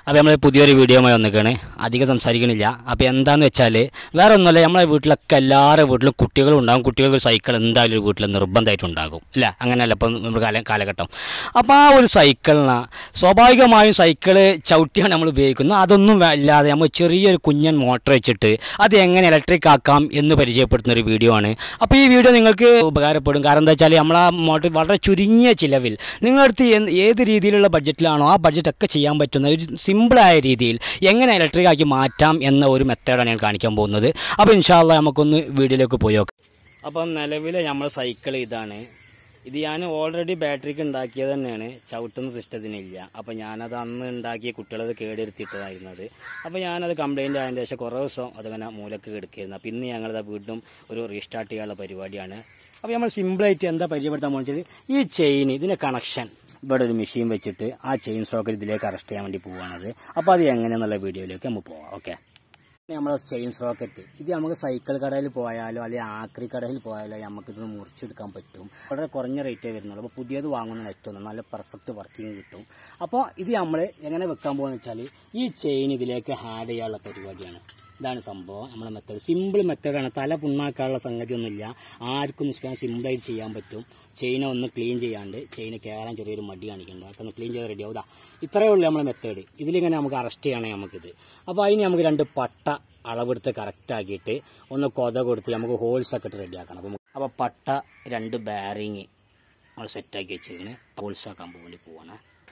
അപ്പോൾ നമ്മൾ പുതിയൊരു വീഡിയോയുമായി വന്നിക്കാണ് അധികം സംസാരിക്കണില്ല അപ്പോൾ എന്താന്ന് വെച്ചാൽ വേറെ ഒന്നുമല്ല നമ്മളെ വീട്ടിലൊക്കെ എല്ലാവരുടെ വീട്ടിലും കുട്ടികളും ഉണ്ടാകും കുട്ടികൾക്ക് സൈക്കിൾ എന്തായാലും ഒരു വീട്ടിൽ നിർബന്ധമായിട്ടും ഉണ്ടാകും അല്ല അങ്ങനെയല്ല ഇപ്പം നമ്മുടെ കാല കാലഘട്ടം അപ്പോൾ ആ ഒരു സൈക്കിളിന് സ്വാഭാവികമായും സൈക്കിള് ചവിട്ടിയാണ് നമ്മൾ ഉപയോഗിക്കുന്നത് അതൊന്നും വേ- ഇല്ലാതെ നമ്മൾ ചെറിയൊരു കുഞ്ഞൻ മോട്ടർ വെച്ചിട്ട് അത് എങ്ങനെ ഇലക്ട്രിക് ആക്കാം എന്ന് പരിചയപ്പെടുത്തുന്ന ഒരു വീഡിയോ ആണ് അപ്പോൾ ഈ വീഡിയോ നിങ്ങൾക്ക് ഉപകാരപ്പെടും കാരണം എന്താ വെച്ചാൽ നമ്മൾ ആ മോട്ടർ വളരെ ചുരുങ്ങിയ ചിലവിൽ നിങ്ങളടുത്ത് എന്ത് ഏത് രീതിയിലുള്ള ബഡ്ജറ്റിലാണോ ആ ബഡ്ജറ്റ് ഒക്കെ ചെയ്യാൻ പറ്റുന്ന ഒരു സിമ്പിളായ രീതിയിൽ എങ്ങനെ ഇലക്ട്രിക് ആക്കി മാറ്റാം എന്ന ഒരു മെത്തേഡാണ് ഞാൻ കാണിക്കാൻ പോകുന്നത് അപ്പോൾ ഇൻഷാല്ല നമുക്കൊന്ന് വീഡിയോയിലേക്ക് പോയി നോക്കാം അപ്പം നിലവിലെ നമ്മൾ സൈക്കിൾ ഇതാണ് ഇത് ഞാൻ ഓൾറെഡി ബാറ്ററിക്ക് ഉണ്ടാക്കിയത് തന്നെയാണ് ചവിട്ടുന്ന സിസ്റ്റത്തിനില്ല അപ്പോൾ ഞാനത് അന്ന് ഉണ്ടാക്കിയ കുട്ടികളത് കേടെടുത്തിട്ടതായിരുന്നത് അപ്പോൾ ഞാനത് കംപ്ലൈൻറ്റ് ആയതിൻ്റെ ശേഷം കുറേ ദിവസം അതങ്ങനെ മൂലക്ക് കിടക്കുകയായിരുന്നു അപ്പോൾ ഇന്ന് ഞങ്ങളത് വീണ്ടും ഒരു റീസ്റ്റാർട്ട് ചെയ്യാനുള്ള പരിപാടിയാണ് അപ്പോൾ നമ്മൾ സിമ്പിളായിട്ട് എന്താ പരിചയപ്പെടുത്താൻ പോകുന്നത് ഈ ചെയിൻ ഇതിൻ്റെ കണക്ഷൻ ഇവിടെ ഒരു മെഷീൻ വെച്ചിട്ട് ആ ചെയിൻ സോക്കറ്റ് ഇതിലേക്ക് അറസ്റ്റ് ചെയ്യാൻ വേണ്ടി പോവുകയാണത് അപ്പോൾ അത് എങ്ങനെയെന്നുള്ള വീഡിയോയിലേക്ക് നമുക്ക് പോവാം ഓക്കെ നമ്മളെ ചെയിൻ റോക്കറ്റ് ഇത് നമുക്ക് സൈക്കിൾ കടയിൽ പോയാലോ അല്ലെങ്കിൽ ആക്രി കടയിൽ പോയാലോ നമുക്ക് ഇത് മുറിച്ചെടുക്കാൻ പറ്റും വളരെ കുറഞ്ഞ റേറ്റേ വരുന്നുള്ളൂ അപ്പോൾ പുതിയത് വാങ്ങുന്ന ഏറ്റവും നല്ലത്. നല്ല പെർഫെക്റ്റ് വർക്കിംഗ് കിട്ടും അപ്പോൾ ഇത് നമ്മൾ എങ്ങനെ വെക്കാൻ പോകുന്നത് വെച്ചാൽ ഈ ചെയിൻ ഇതിലേക്ക് ആഡ് ചെയ്യാനുള്ള പരിപാടിയാണ് ഇതാണ് സംഭവം നമ്മുടെ മെത്തേഡ് സിമ്പിൾ മെത്തേഡാണ് തല പുണ്ണാക്കാനുള്ള സംഗതിയൊന്നുമില്ല ആർക്കും നിഷ്കാരം സിമ്പിളായിട്ട് ചെയ്യാൻ പറ്റും ചെയിനെ ഒന്ന് ക്ലീൻ ചെയ്യാണ്ട് ചെയിന് കയറാൻ ചെറിയൊരു മടി കാണിക്കുന്നുണ്ട് അതൊക്കെ ഒന്ന് ക്ലീൻ ചെയ്ത് റെഡി ആവുക ഇത്രയേ ഉള്ളൂ നമ്മുടെ മെത്തേഡ് ഇതിലിങ്ങനെ നമുക്ക് അറസ്റ്റ് ചെയ്യണേ നമുക്കിത് അപ്പോൾ അതിന് നമുക്ക് രണ്ട് പട്ട അളവെടുത്ത് കറക്റ്റ് ആക്കിയിട്ട് ഒന്ന് കൊത കൊടുത്ത് നമുക്ക് ഹോൾസ് ഒക്കെ ഇട്ട് റെഡിയാക്കണം അപ്പോൾ അപ്പോൾ പട്ട രണ്ട് ബാരിങ് നമ്മൾ സെറ്റാക്കി വെച്ചിരിക്കണ് ഹോൾസ് ആക്കാൻ വേണ്ടി പോവാണ്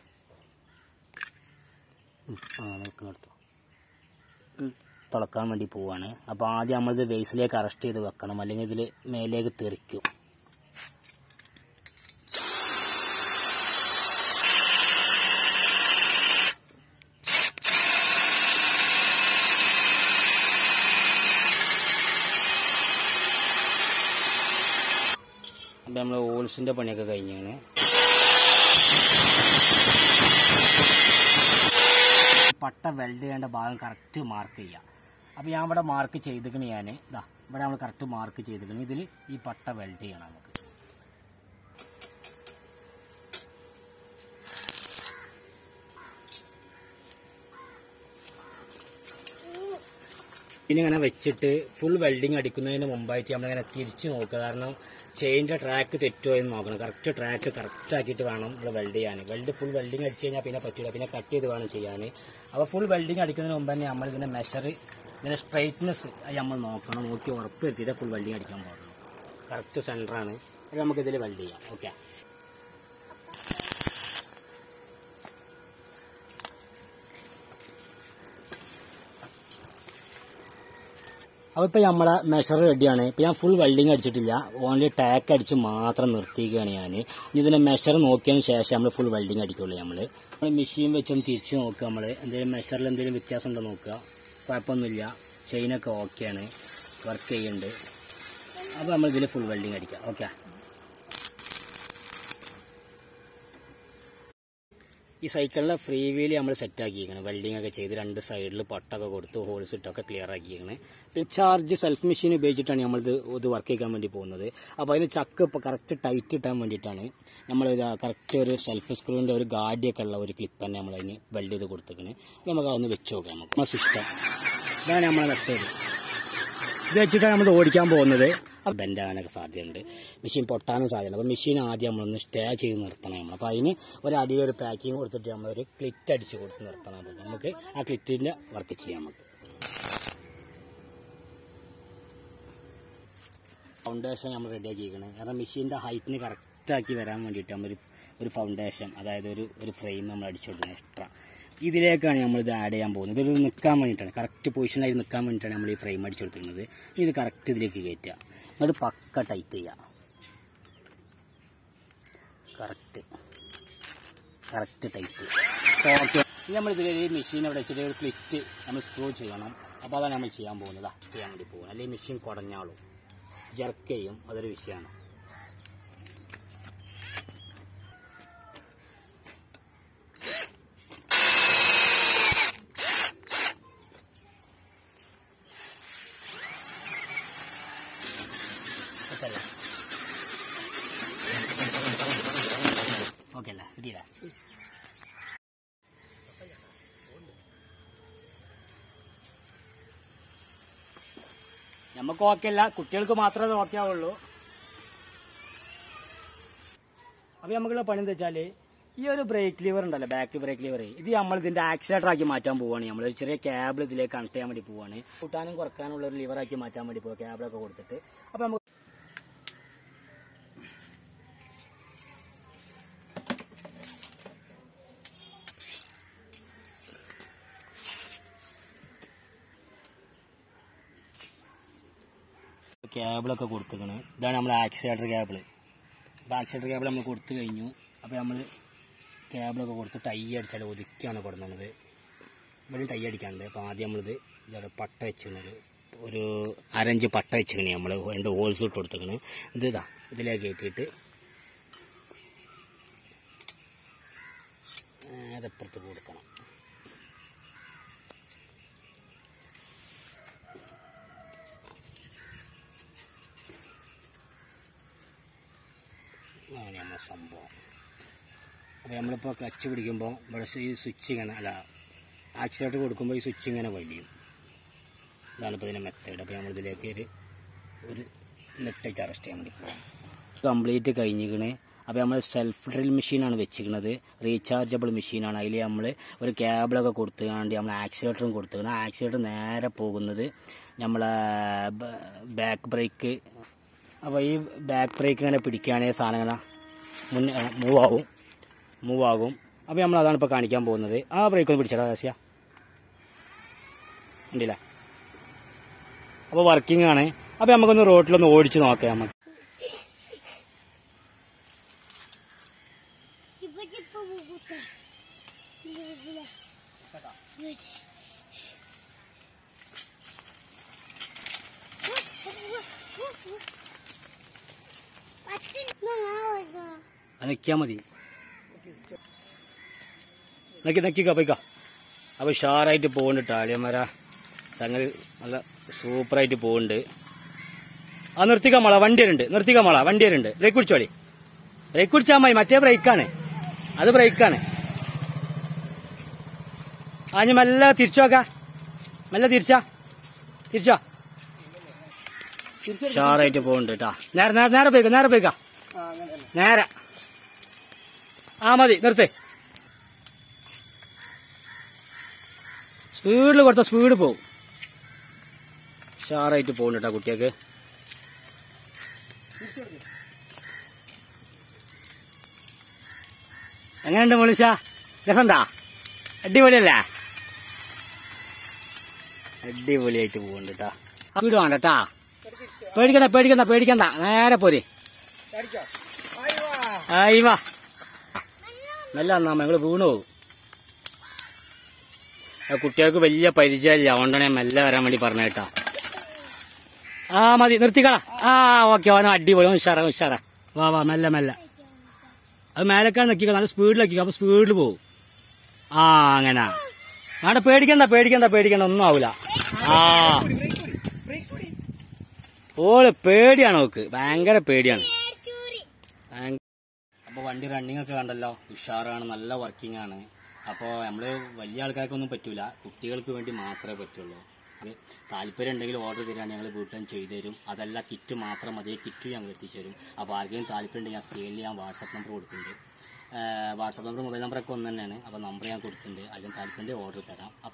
നിൽക്കുന്നിടത്തോ തുളക്കാൻ വേണ്ടി പോവാണ് അപ്പോൾ ആദ്യം നമ്മളിത് വേസിലേക്ക് അറസ്റ്റ് ചെയ്ത് വെക്കണം അല്ലെങ്കിൽ ഇതിൽ മേലേക്ക് തെറിക്കും അപ്പം നമ്മൾ ഓൾസിൻ്റെ പണിയൊക്കെ കഴിഞ്ഞാണ് പട്ട വെൽഡ് ചെയ്യേണ്ട ഭാഗം കറക്റ്റ് മാർക്ക് ചെയ്യുക അപ്പോൾ ഞാൻ ഇവിടെ മാർക്ക് ചെയ്തിക്കണ് ഞാൻ ഇതാ ഇവിടെ നമ്മൾ കറക്റ്റ് മാർക്ക് ചെയ്തിക്കണ് ഇതിൽ ഈ പട്ട വെൽഡ് ചെയ്യണം നമുക്ക് ഇനി ഇങ്ങനെ വെച്ചിട്ട് ഫുൾ വെൽഡിങ് അടിക്കുന്നതിന് മുമ്പായിട്ട് നമ്മളിങ്ങനെ തിരിച്ച് നോക്കുക കാരണം ചെയിൻ്റെ ട്രാക്ക് തെറ്റുമോ എന്ന് നോക്കണം കറക്റ്റ് ട്രാക്ക് കറക്റ്റ് ആക്കിയിട്ട് വേണം നമ്മൾ വെൽഡ് ചെയ്യാൻ വെൽഡ് ഫുൾ വെൽഡിങ് അടിച്ച് കഴിഞ്ഞാൽ പിന്നെ പറ്റില്ല പിന്നെ കട്ട് ചെയ്ത് വേണം ചെയ്യാൻ അപ്പോൾ ഫുൾ വെൽഡിങ് അടിക്കുന്നതിന് മുമ്പ് തന്നെ നമ്മൾ ഇതിൻ്റെ മെഷർ ഇതിൻ്റെ സ്ട്രൈറ്റ്നെസ് നമ്മൾ നോക്കണം നോക്കി ഉറപ്പ് വരുത്തിയിട്ട് ഫുൾ വെൽഡിങ് അടിക്കാൻ പാടുള്ളൂ കറക്റ്റ് സെൻറ്ററാണ് അത് നമുക്ക് ഇതിൽ വെൽഡ് ചെയ്യാം ഓക്കെ അപ്പോൾ ഇപ്പോൾ നമ്മളെ മെഷർ റെഡിയാണ് ഇപ്പോൾ ഞാൻ ഫുൾ വെൽഡിങ് അടിച്ചിട്ടില്ല ഓൺലി ടാക്ക് അടിച്ച് മാത്രം നിർത്തിയിരിക്കുകയാണ് ഞാൻ ഇനി ഇതിൻ്റെ മെഷർ നോക്കിയതിന് ശേഷം നമ്മൾ ഫുൾ വെൽഡിങ് അടിക്കുള്ളൂ നമ്മൾ നമ്മൾ മെഷീൻ വെച്ചൊന്ന് തിരിച്ച് നോക്കുക നമ്മൾ എന്തെങ്കിലും മെഷറിൽ എന്തെങ്കിലും വ്യത്യാസം ഉണ്ടോ നോക്കുക കുഴപ്പമൊന്നുമില്ല ചെയിനൊക്കെ ഓക്കെയാണ് വർക്ക് ചെയ്യുന്നുണ്ട് അപ്പോൾ നമ്മൾ ഇതിൽ ഫുൾ വെൽഡിങ് അടിക്കാം ഓക്കെ ഈ സൈക്കിളിലെ ഫ്രീ വീല് നമ്മൾ സെറ്റ് ആക്കിയിരിക്കണം വെൽഡിംഗ് ഒക്കെ ചെയ്ത് രണ്ട് സൈഡിൽ പട്ടൊക്കെ കൊടുത്ത് ഹോൾസ് ഇട്ടൊക്കെ ക്ലിയർ ആക്കിയിരിക്കണം പിന്നെ ചാർജ് സെൽഫ് മെഷീൻ ഉപയോഗിച്ചിട്ടാണ് നമ്മളിത് ഇത് വർക്ക് ചെയ്യാൻ വേണ്ടി പോകുന്നത് അപ്പോൾ അതിന് ചക്ക് ഇപ്പോൾ കറക്റ്റ് ടൈറ്റ് ഇട്ടാൻ വേണ്ടിയിട്ടാണ് നമ്മൾ ഇത് കറക്റ്റ് ഒരു സെൽഫ് സ്ക്രൂവിൻ്റെ ഒരു ഗാഡിയൊക്കെ ഉള്ള ഒരു ക്ലിപ്പ് തന്നെ നമ്മൾ അതിന് വെൽഡ് ചെയ്ത് കൊടുത്തേക്കണ് നമുക്ക് അതൊന്ന് വെച്ച് നോക്കാം നമുക്ക് നമ്മുടെ സിസ്റ്റം ഇതാണ് നമ്മളെ മെത്തേഡ് ഇത് വെച്ചിട്ടാണ് നമ്മൾ ഓടിക്കാൻ പോകുന്നത് ബെൻഡ് ആകാനൊക്കെ സാധ്യതയുണ്ട് മെഷീൻ പൊട്ടാനും സാധ്യതയുണ്ട് അപ്പോൾ മെഷീൻ ആദ്യം നമ്മളൊന്ന് സ്റ്റേ ചെയ്ത് നിർത്തണം നമ്മൾ അപ്പോൾ അതിന് ഒരു അടിയിൽ ഒരു പാക്കിങ് കൊടുത്തിട്ട് നമ്മളൊരു ക്ലിറ്റ് അടിച്ച് കൊടുത്ത് നിർത്തണം അപ്പോൾ നമുക്ക് ആ ക്ലിറ്റിൻ്റെ വർക്ക് ചെയ്യാം നമുക്ക് ഫൗണ്ടേഷൻ നമ്മൾ റെഡിയാക്കിയിരിക്കണം കാരണം മെഷീൻ്റെ ഹൈറ്റിന് കറക്റ്റാക്കി വരാൻ വേണ്ടിയിട്ട് നമ്മളൊരു ഒരു ഫൗണ്ടേഷൻ അതായത് ഒരു ഒരു ഫ്രെയിം നമ്മൾ അടിച്ചു കൊടുക്കണം എക്സ്ട്രാ ഇതിലേക്കാണ് നമ്മൾ ഇത് ആഡ് ചെയ്യാൻ പോകുന്നത് ഇതൊരു നിൽക്കാൻ വേണ്ടിയിട്ടാണ് കറക്റ്റ് പൊസിഷനായി നിൽക്കാൻ വേണ്ടിയിട്ടാണ് നമ്മൾ ഈ ഫ്രെയിം അടിച്ചു കൊടുത്തിരുന്നത് ഇനി ഇത് കറക്റ്റ് ഇതിലേക്ക് കയറ്റുക എന്നിട്ട് പക്ക ടൈറ്റ് ചെയ്യുക കറക്റ്റ് കറക്റ്റ് ടൈറ്റ് ഓക്കെ ഇനി നമ്മൾ ഇതിൽ മെഷീൻ അവിടെ വെച്ചിട്ട് ഒരു ക്ലിറ്റ് നമ്മൾ സ്ക്രൂ ചെയ്യണം അപ്പോൾ അതാണ് നമ്മൾ ചെയ്യാൻ പോകുന്നത് ചെയ്യാൻ വേണ്ടി പോകുന്നത് അല്ലെങ്കിൽ മെഷീൻ കുടഞ്ഞാളും ജർക്ക് ചെയ്യും അതൊരു വിഷയമാണ് ഓക്കെ അല്ലേ കിട്ടിയില്ല നമുക്ക് ഓക്കെ അല്ല കുട്ടികൾക്ക് മാത്രമേ ഓക്കെ ആവുള്ളൂ അപ്പൊ നമുക്കുള്ള പണി എന്താ വെച്ചാല് ഈ ഒരു ബ്രേക്ക് ലിവർ ഉണ്ടല്ലോ ബാക്ക് ബ്രേക്ക് ലിവർ ഇത് നമ്മൾ ഇതിന്റെ ആക്സിലേറ്റർ ആക്കി മാറ്റാൻ പോവാണ് നമ്മൾ ഒരു ചെറിയ ക്യാബിൾ ഇതിലേക്ക് കണക്ട് ചെയ്യാൻ വേണ്ടി പോവാണ് കൂട്ടാനും കുറക്കാനുള്ള ഒരു ലിവർ ആക്കി മാറ്റാൻ വേണ്ടി പോവാ ക്യാബിളൊക്കെ കൊടുത്തിട്ട് അപ്പൊ നമുക്ക് കേബിളൊക്കെ കൊടുത്തേക്കണ് ഇതാണ് നമ്മുടെ ആക്സിലേറ്റർ കേബിൾ അപ്പോൾ ആക്സിലേറ്റർ കേബിൾ നമ്മൾ കൊടുത്തു കഴിഞ്ഞു അപ്പോൾ നമ്മൾ കേബിളൊക്കെ കൊടുത്ത് ടൈ അടിച്ചാൽ ഒതുക്കിയാണ് കൊടുക്കുന്നത് ഇവിടെ ടൈ അടിക്കാനുണ്ട് അപ്പോൾ ആദ്യം നമ്മളിത് ഇതവിടെ പട്ട വെച്ചിരുന്നത് ഒരു അരഞ്ച് പട്ട വെച്ചിക്കണേ നമ്മൾ രണ്ട് ഹോൾസ് ഇട്ട് കൊടുത്തേക്കണ് ഇത് ഇതാ ഇതിലേക്ക് കയറ്റിയിട്ട് നേരെ ഇപ്പുറത്ത് കൊടുക്കണം അങ്ങനെ നമ്മുടെ സംഭവം അപ്പോൾ നമ്മളിപ്പോൾ ക്ലച്ച് പിടിക്കുമ്പോൾ ഇവിടെ ഈ സ്വിച്ച് ഇങ്ങനെ അല്ല ആക്സിലേറ്റർ കൊടുക്കുമ്പോൾ ഈ സ്വിച്ച് ഇങ്ങനെ വലിയും ഇതാണ് ഇപ്പോൾ ഇതിൻ്റെ മെത്തേഡ് അപ്പോൾ നമ്മളിതിലേക്ക് ഒരു ഒരു നെറ്റ് അറസ്റ്റ് ചെയ്യാൻ വേണ്ടി പോകും കംപ്ലീറ്റ് കഴിഞ്ഞിക്കണ് അപ്പോൾ നമ്മൾ സെൽഫ് ഡ്രിൽ മെഷീനാണ് വെച്ചിരിക്കുന്നത് റീചാർജബിൾ മെഷീനാണ് അതിൽ നമ്മൾ ഒരു കേബിളൊക്കെ കൊടുത്തുകൊണ്ട് നമ്മൾ ആക്സിലേറ്ററും കൊടുത്തുകൊണ്ട് ആക്സിലേറ്റർ നേരെ പോകുന്നത് നമ്മളെ ബാക്ക് ബ്രേക്ക് അപ്പോൾ ഈ ബാക്ക് ബ്രേക്ക് ഇങ്ങനെ പിടിക്കുകയാണെങ്കിൽ സാധനം ഇങ്ങനെ മുന്നേ മൂവ് ആവും മൂവ് ആകും അപ്പോൾ നമ്മൾ അതാണ് ഇപ്പോൾ കാണിക്കാൻ പോകുന്നത് ആ ബ്രേക്ക് ഒന്ന് പിടിച്ചടാ ആസ്യ ഉണ്ടല്ലേ അപ്പോൾ വർക്കിംഗ് ആണ് അപ്പോൾ നമുക്കൊന്ന് റോട്ടിലൊന്ന് ഓടിച്ച് നോക്കാം നമുക്ക് Iba di pa bubuta. Bila bila. Yun. Patin na nga അത് നിൽക്കിയാൽ മതി നക്കി നക്കിക്ക പോയിക്ക അപ്പോൾ ഉഷാറായിട്ട് പോകുന്നുണ്ട് ആളിയന്മാര സംഗതി നല്ല സൂപ്പറായിട്ട് പോകുന്നുണ്ട് ആ നിർത്തിക്കാൻ മോള വണ്ടി വരുന്നുണ്ട് നിർത്തിക്കാൻ മോള വണ്ടി വരുന്നുണ്ട് ബ്രേക്ക് പിടിച്ചോളി ബ്രേക്ക് പിടിച്ചാൽ മതി മറ്റേ ബ്രേക്കാണ് അത് ബ്രേക്കാണ് ആ ഞാൻ മെല്ലെ തിരിച്ചു നോക്ക മെല്ലെ തിരിച്ചാ തിരിച്ചോ ഉഷാറായിട്ട് പോകുന്നുണ്ട് കേട്ടാ നേരെ നേരെ നേരെ പോയിക്ക നേരെ പോയിക്ക നേരെ ആ മതി നിർത്തേ സ്പീഡിൽ കൊടുത്ത സ്പീഡ് പോവും ഉഷാറായിട്ട് പോകുന്നു കേട്ടോ കുട്ടിയൊക്കെ എങ്ങനെയുണ്ട് മോളിഷ രസണ്ടാ അടിപൊളിയല്ലേ അടിപൊളിയായിട്ട് പോകുന്നുണ്ട് കേട്ടാ സ്പീഡ് വേണ്ട കേട്ടാ പേടിക്കണ്ട പേടിക്കണ്ട പേടിക്കണ്ട നേരെ പോരെ ആയി വാ നല്ല അന്നാ ഞങ്ങള് വീണു പോകും ആ കുട്ടികൾക്ക് വലിയ പരിചയമില്ല അതുകൊണ്ടാണ് ഞാൻ മെല്ലെ വരാൻ വേണ്ടി പറഞ്ഞ കേട്ടാ ആ മതി നിർത്തിക്കളാ ആ ഓക്കെ ഓനോ അടിപൊളി ഓൻ ഉഷാറാ ഉഷാറാ വാ വാ മെല്ലെ മെല്ലെ അത് മേലക്കാണ് നിൽക്കുക നല്ല സ്പീഡിലാക്കി അപ്പൊ സ്പീഡിൽ പോകും ആ അങ്ങനെ ആടെ പേടിക്കണ്ട പേടിക്കണ്ട പേടിക്കണ്ട ഒന്നും ആവൂല ആ ഓള് പേടിയാണ് ഓക്ക് ഭയങ്കര പേടിയാണ് ഭയങ്കര അപ്പോൾ വണ്ടി റണ്ണിങ് ഒക്കെ കണ്ടല്ലോ ഉഷാറാണ് നല്ല വർക്കിംഗ് ആണ് അപ്പോൾ നമ്മൾ വലിയ ആൾക്കാർക്കൊന്നും പറ്റൂല കുട്ടികൾക്ക് വേണ്ടി മാത്രമേ പറ്റുള്ളൂ അത് താല്പര്യം ഉണ്ടെങ്കിൽ ഓർഡർ തരാൻ ഞങ്ങൾ വീട്ടിൽ ചെയ്തു തരും അതല്ല കിറ്റ് മാത്രം മതി കിറ്റ് ഞങ്ങൾ എത്തിച്ചു തരും അപ്പോൾ ആർക്കെങ്കിലും താല്പര്യം ഉണ്ടെങ്കിൽ ഞാൻ സ്കെയിൽ ചെയ്യാൻ വാട്സപ്പ് നമ്പർ കൊടുക്കുന്നുണ്ട് വാട്സപ്പ് നമ്പർ മൊബൈൽ നമ്പറൊക്കെ ഒന്ന് തന്നെയാണ് അപ്പോൾ നമ്പർ ഞാൻ കൊടുക്കുന്നുണ്ട് അതിലും താല്പര്യം ഉണ്ടെങ്കിൽ ഓർഡർ തരാം അപ്പ-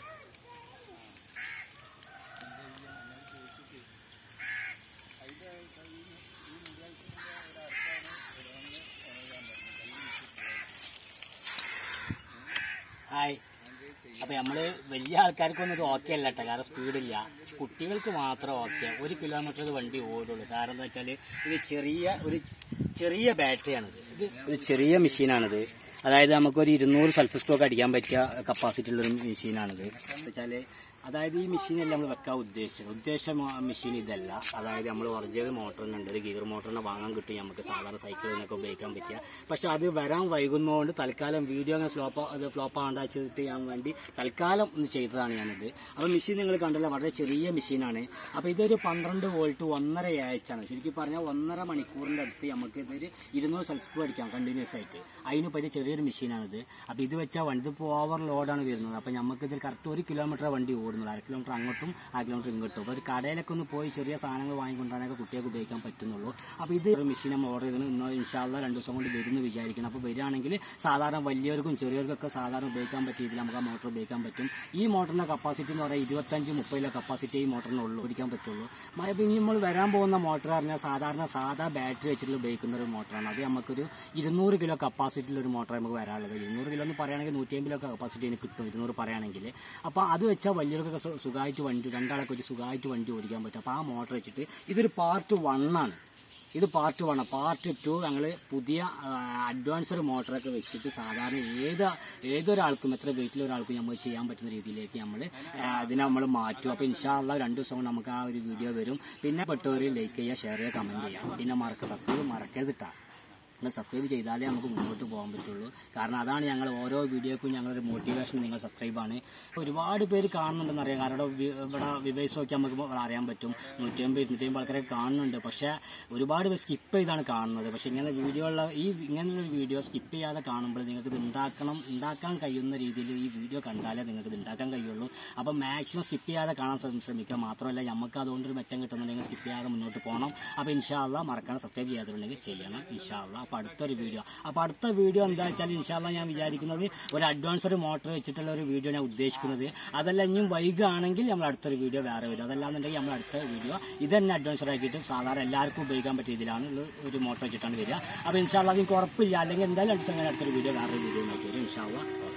ഹായ് അപ്പൊ നമ്മള് വലിയ ആൾക്കാർക്കൊന്നും ഇത് ഓക്കെ അല്ല കേട്ടോ കാരണം സ്പീഡില്ല കുട്ടികൾക്ക് മാത്രം ഓക്കെ ഒരു കിലോമീറ്റർ വണ്ടി ഓടുള്ളൂ കാരണം എന്താ വെച്ചാല് ഇത് ചെറിയ ഒരു ചെറിയ ബാറ്ററിയാണിത് ഇത് ഒരു ചെറിയ മെഷീനാണിത് അതായത് നമുക്കൊരു ഇരുന്നൂറ് സൾഫ് സ്റ്റോക്ക് അടിക്കാൻ പറ്റിയ കപ്പാസിറ്റി ഉള്ള ഒരു മെഷീനാണിത് വെച്ചാല് അതായത് ഈ മെഷീനല്ല നമ്മൾ വെക്കാൻ ഉദ്ദേശിച്ചത് ഉദ്ദേശ മെഷീൻ ഇതല്ല അതായത് നമ്മൾ ഒറിജിനൽ മോട്ടറിനുണ്ട് ഒരു ഗിയർ മോട്ടറിനെ വാങ്ങാൻ കിട്ടും നമുക്ക് സാധാരണ സൈക്കിളിനൊക്കെ ഉപയോഗിക്കാൻ പറ്റിയ പക്ഷെ അത് വരാൻ വൈകുന്നതുകൊണ്ട് തൽക്കാലം വീഡിയോ അങ്ങനെ സ്ലോപ്പ് അത് ഫ്ലോപ്പ് ആണ്ടാ ചെയ്തിട്ട് ചെയ്യാൻ വേണ്ടി തൽക്കാലം ഒന്ന് ചെയ്തതാണ് ഞാനിത് അപ്പോൾ മെഷീൻ നിങ്ങൾ കണ്ടല്ലോ വളരെ ചെറിയ മെഷീനാണ് അപ്പോൾ ഇതൊരു പന്ത്രണ്ട് വോൾട്ട് ഒന്നര ആഴ്ചയാണ് ശരിക്കും പറഞ്ഞാൽ ഒന്നര മണിക്കൂറിൻ്റെ അടുത്ത് നമുക്ക് ഇതൊരു ഇരുന്നൂറ് സബ്സ്ക്രൈബ് അടിക്കാം കണ്ടിന്യൂസ് ആയിട്ട് അതിന് പറ്റിയ ചെറിയൊരു മെഷീനാണിത് അപ്പോൾ ഇത് വെച്ചാൽ വണ്ടി ഇപ്പോൾ ഓവർ ലോഡാണ് വരുന്നത് അപ്പോൾ നമുക്ക് ഇത് കറക്റ്റ് ഒരു കിലോമീറ്റർ വണ്ടി ഓടുന്നുള്ളൂ അര കിലോമീറ്റർ അങ്ങോട്ടും അര കിലോമീറ്റർ ഇങ്ങോട്ടും അപ്പോൾ ഒരു കടയിലൊക്കെ ഒന്ന് പോയി ചെറിയ സാധനങ്ങൾ വാങ്ങിക്കൊണ്ടാണൊക്കെ കുട്ടികൾക്ക് ഉപയോഗിക്കാൻ പറ്റുന്നുള്ളൂ അപ്പോൾ ഇത് ഒരു മെഷീൻ നമ്മൾ ഓർഡർ ചെയ്തത് ഇന്നോ ഇൻഷാല്ല രണ്ട് ദിവസം കൊണ്ട് വരുമെന്ന് വിചാരിക്കണം അപ്പോൾ വരികയാണെങ്കിൽ സാധാരണ വലിയവർക്കും ചെറിയവർക്കൊക്കെ സാധാരണ ഉപയോഗിക്കാൻ പറ്റിയ രീതിയിൽ നമുക്ക് ആ മോട്ടർ ഉപയോഗിക്കാൻ പറ്റും ഈ മോട്ടറിന്റെ കപ്പാസിറ്റി എന്ന് പറയുന്നത് ഇരുപത്തഞ്ച് മുപ്പതിലെ കപ്പാസിറ്റി ഈ മോട്ടറിനുള്ളൂ ഓടിക്കാൻ പറ്റുള്ളൂ മഴ പിന്നെ നമ്മൾ വരാൻ പോകുന്ന മോട്ടർ പറഞ്ഞാൽ സാധാരണ സാധാ ബാറ്ററി വെച്ചിട്ട് ഉപയോഗിക്കുന്ന ഒരു മോട്ടറാണ് അത് നമുക്കൊരു ഇരുന്നൂറ് കിലോ കപ്പാസിറ്റിയിൽ ഒരു മോട്ടർ നമുക്ക് വരാനുള്ളത് ഇരുന്നൂറ് കിലോ എന്ന് പറയുകയാണെങ്കിൽ നൂറ്റി അമ്പത് കിലോ കപ്പാസിറ്റി എനിക്ക് കിട്ടും ഇരുന്നൂറ് പറയുകയാണെങ്കിൽ അപ്പോൾ അത് വെച്ചാൽ വലിയവർക്കൊക്കെ സു- സുഖമായിട്ട് വണ്ടി രണ്ടാളൊക്കെ വെച്ച് സുഖമായിട്ട് വണ്ടി ഓടിക്കാൻ പറ്റും അപ്പോൾ ആ മോട്ടർ വെച്ചിട്ട് ഇതൊരു പാർട്ട് വൺ ആണ് ഇത് പാർട്ട് വൺ പാർട്ട് ടു ഞങ്ങൾ പുതിയ അഡ്വാൻസ്ഡ് മോട്ടറൊക്കെ വെച്ചിട്ട് സാധാരണ ഏത് ഏതൊരാൾക്കും എത്ര വെയിറ്റിൽ ഒരാൾക്കും നമ്മൾ ചെയ്യാൻ പറ്റുന്ന രീതിയിലേക്ക് നമ്മൾ അതിനെ നമ്മൾ മാറ്റും അപ്പോൾ ഇൻഷാല്ല രണ്ട് ദിവസം കൊണ്ട് നമുക്ക് ആ ഒരു വീഡിയോ വരും പിന്നെ പെട്ടവർ ലൈക്ക് ചെയ്യുക ഷെയർ ചെയ്യുക കമൻറ്റ് ചെയ്യുക പിന്നെ മറക്ക സബ്സ്ക്രൈബ് മറക്കരുതിട്ടാ നിങ്ങൾ സബ്സ്ക്രൈബ് ചെയ്താലേ നമുക്ക് മുന്നോട്ട് പോകാൻ പറ്റുള്ളൂ കാരണം അതാണ് ഞങ്ങൾ ഓരോ വീഡിയോക്കും ഞങ്ങളൊരു മോട്ടിവേഷൻ നിങ്ങൾ സബ്സ്ക്രൈബാണ് ഒരുപാട് പേര് കാണുന്നുണ്ടെന്ന് അറിയാം കാരണം വി- ഇവിടെ വിവേസ് നോക്കി നമുക്ക് ഇവിടെ അറിയാൻ പറ്റും നൂറ്റി അമ്പത് ഇരുന്നൂറ്റി അമ്പത് ആൾക്കാരെ കാണുന്നുണ്ട് പക്ഷേ ഒരുപാട് പേര് സ്കിപ്പ് ചെയ്താണ് കാണുന്നത് പക്ഷേ ഇങ്ങനെ വീഡിയോ ഉള്ള ഈ ഇങ്ങനെയുള്ള വീഡിയോ സ്കിപ്പ് ചെയ്യാതെ കാണുമ്പോൾ നിങ്ങൾക്ക് ഇത് ഉണ്ടാക്കണം ഉണ്ടാക്കാൻ കഴിയുന്ന രീതിയിൽ ഈ വീഡിയോ കണ്ടാലേ നിങ്ങൾക്ക് ഇത് ഉണ്ടാക്കാൻ കഴിയുള്ളൂ അപ്പോൾ മാക്സിമം സ്കിപ്പ് ചെയ്യാതെ കാണാൻ ശ്രമി- ശ്രമിക്കുക മാത്രമല്ല നമുക്ക് അതുകൊണ്ടൊരു മെച്ചം കിട്ടുന്നുണ്ടെങ്കിൽ സ്കിപ്പ് ചെയ്യാതെ മുന്നോട്ട് പോകണം അപ്പോൾ ഇൻഷാല്ല മറക്കണം സബ്സ്ക്രൈബ് ചെയ്യാത്തുണ്ടെങ്കിൽ ചെയ്യണം ഇൻഷാല്ല അപ്പോൾ അടുത്തൊരു വീഡിയോ അപ്പോൾ അടുത്ത വീഡിയോ എന്താ വെച്ചാൽ ഇൻഷാല്ല ഞാൻ വിചാരിക്കുന്നത് ഒരു അഡ്വാൻസ്ഡ് മോട്ടർ വെച്ചിട്ടുള്ള ഒരു വീഡിയോ ഞാൻ ഉദ്ദേശിക്കുന്നത് അതല്ല ഇനിയും വൈകുകയാണെങ്കിൽ നമ്മൾ അടുത്തൊരു വീഡിയോ വേറെ വരും അതല്ലാന്നുണ്ടെങ്കിൽ നമ്മൾ അടുത്ത വീഡിയോ ഇത് തന്നെ അഡ്വാൻസ്ഡ് ആക്കിയിട്ട് സാധാരണ എല്ലാവർക്കും ഉപയോഗിക്കാൻ പറ്റിയ രീതിയിലാണ് ഉള്ള ഒരു മോട്ടർ വെച്ചിട്ടാണ് വരിക അപ്പോൾ ഇൻഷാല്ല അതിന് ഉറപ്പില്ല അല്ലെങ്കിൽ എന്തായാലും അടുത്ത സമയം അടുത്തൊരു വീഡിയോ വേറൊരു വീഡിയോ നോക്കി വരും ഇൻഷാല്ല